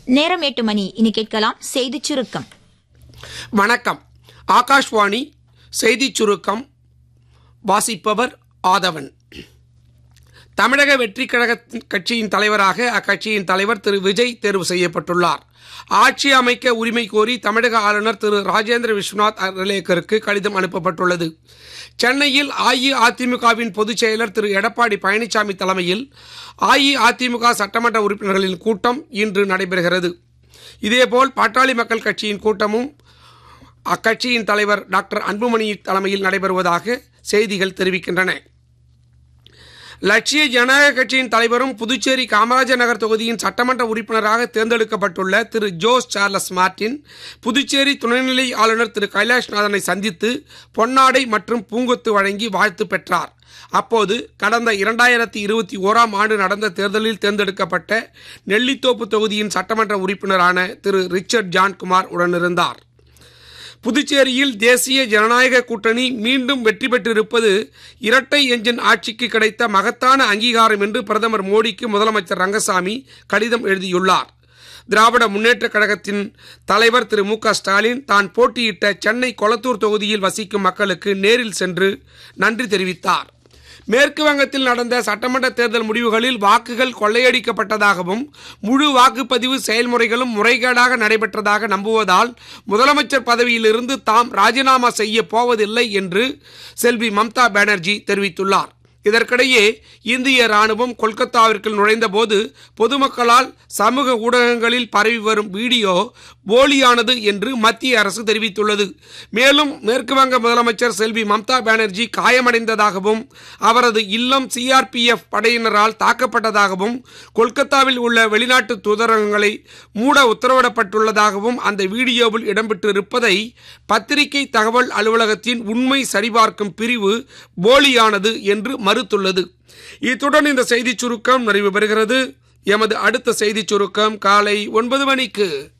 நேரம் எட்டு மணி இனி கேட்கலாம் செய்திச் சுருக்கம் வணக்கம் ஆகாஷ்வாணி செய்திச் சுருக்கம் வாசிப்பவர் ஆதவன் தமிழக வெற்றிக் கழக கட்சியின் தலைவராக அக்கட்சியின் தலைவர் திரு விஜய் தேர்வு செய்யப்பட்டுள்ளார் ஆட்சி அமைக்க உரிமை கோரி தமிழக ஆளுநர் திரு ராஜேந்திர விஸ்வநாத் அர்லேக்கருக்கு கடிதம் அனுப்பப்பட்டுள்ளது சென்னையில் அஇஅதிமுகவின் பொதுச் செயலர் திரு எடப்பாடி பழனிசாமி தலைமையில் அஇஅதிமுக சட்டமன்ற உறுப்பினர்களின் கூட்டம் இன்று நடைபெறுகிறது இதேபோல் பாட்டாளி மக்கள் கட்சியின் கூட்டமும் அக்கட்சியின் தலைவர் டாக்டர் அன்புமணி தலைமையில் நடைபெறுவதாக செய்திகள் தெரிவிக்கின்றன லட்சிய ஜனநாயக கட்சியின் தலைவரும் புதுச்சேரி காமராஜர் நகர் தொகுதியின் சட்டமன்ற உறுப்பினராக தேர்ந்தெடுக்கப்பட்டுள்ள Thiru Jose Charles Martin Puducherry துணைநிலை ஆளுநர் திரு கைலாஷ்நாதனை சந்தித்து பொன்னாடை மற்றும் பூங்கொத்து வழங்கி வாழ்த்து பெற்றார் அப்போது கடந்த இரண்டாயிரத்தி இருபத்தி ஓராம் ஆண்டு நடந்த தேர்தலில் தேர்ந்தெடுக்கப்பட்ட நெல்லித்தோப்பு தொகுதியின் சட்டமன்ற உறுப்பினரான திரு ரிச்சர்ட் ஜான்குமார் உடனிருந்தார் புதுச்சேரியில் தேசிய ஜனநாயக கூட்டணி மீண்டும் வெற்றி பெற்றிருப்பது இரட்டை எஞ்சின் ஆட்சிக்கு கிடைத்த மகத்தான அங்கீகாரம் என்று பிரதமர் மோடிக்கு முதலமைச்சர் ரங்கசாமி கடிதம் எழுதியுள்ளார் திராவிட முன்னேற்றக் கழகத்தின் தலைவர் திரு மு க ஸ்டாலின் தான் போட்டியிட்ட சென்னை கொளத்தூர் தொகுதியில் வசிக்கும் மக்களுக்கு நேரில் சென்று நன்றி தெரிவித்தார் மேற்கு வங்கத்தில் நடந்த சட்டமன்ற தேர்தல் முடிவுகளில் வாக்குகள் கொள்ளையடிக்கப்பட்டதாகவும் முழு வாக்குப்பதிவு செயல்முறைகளும் முறைகேடாக நடைபெற்றதாக நம்புவதால் முதலமைச்சர் பதவியிலிருந்து தாம் ராஜினாமா செய்ய போவதில்லை என்று செல்வி மம்தா பானர்ஜி தெரிவித்துள்ளார் இதற்கிடையே இந்திய ராணுவம் கொல்கத்தாவிற்கு நுழைந்தபோது பொதுமக்களால் சமூக ஊடகங்களில் பரவி வரும் வீடியோ போலியானது என்று மத்திய அரசு தெரிவித்துள்ளது மேலும் மேற்கு வங்க முதலமைச்சர் செல்வி மம்தா பானர்ஜி காயமடைந்ததாகவும் அவரது இல்லம் சிஆர்பிஎஃப் படையினரால் தாக்கப்பட்டதாகவும் கொல்கத்தாவில் உள்ள வெளிநாட்டு தூதரகங்களை மூட உத்தரவிடப்பட்டுள்ளதாகவும் அந்த வீடியோவில் இடம்பெற்றிருப்பதை பத்திரிகை தகவல் அலுவலகத்தின் உண்மை சரிபார்க்கும் பிரிவு போலியானது என்று மறுத்துள்ளது இத்துடன் இந்த செய்திச் சுருக்கம் நிறைவு பெறுகிறது எமது அடுத்த செய்திச் சுருக்கம் காலை ஒன்பது மணிக்கு